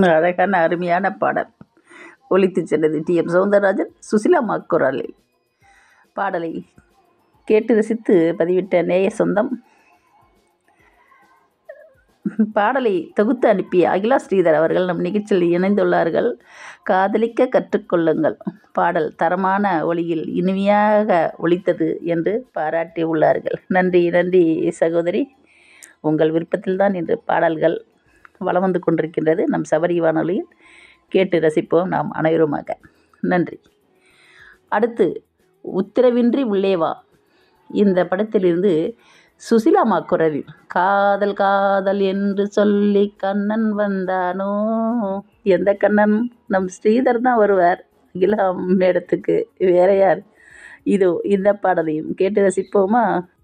அழகான அருமையான பாடல் ஒலித்து சென்றது டி எம் சௌந்தரராஜன் சுசிலாமா குரலில் பாடலை கேட்டு ரசித்து பதிவிட்ட நேய சொந்தம் பாடலை தொகுத்து அனுப்பிய அகிலா ஸ்ரீதர் அவர்கள் நம் நிகழ்ச்சியில் இணைந்துள்ளார்கள் காதலிக்க கற்றுக்கொள்ளுங்கள் பாடல் தரமான ஒளியில் இனிமையாக ஒலித்தது என்று பாராட்டி உள்ளார்கள் நன்றி நன்றி சகோதரி உங்கள் விருப்பத்தில்தான் இன்று பாடல்கள் வலம் வந்து கொண்டிருக்கின்றது நம் சபரி வானொலியில் கேட்டு ரசிப்போம் நாம் அனைவருமாக நன்றி அடுத்து உத்தரவின்றி உள்ளே வா இந்த படத்திலிருந்து சுசிலாமா குரலில் காதல் காதல் என்று சொல்லி கண்ணன் வந்தானோ எந்த கண்ணன் நம் ஸ்ரீதர் தான் வருவார் அகிலா மேடத்துக்கு வேற யார் இதோ இந்த பாடலையும் கேட்டு ரசிப்போமா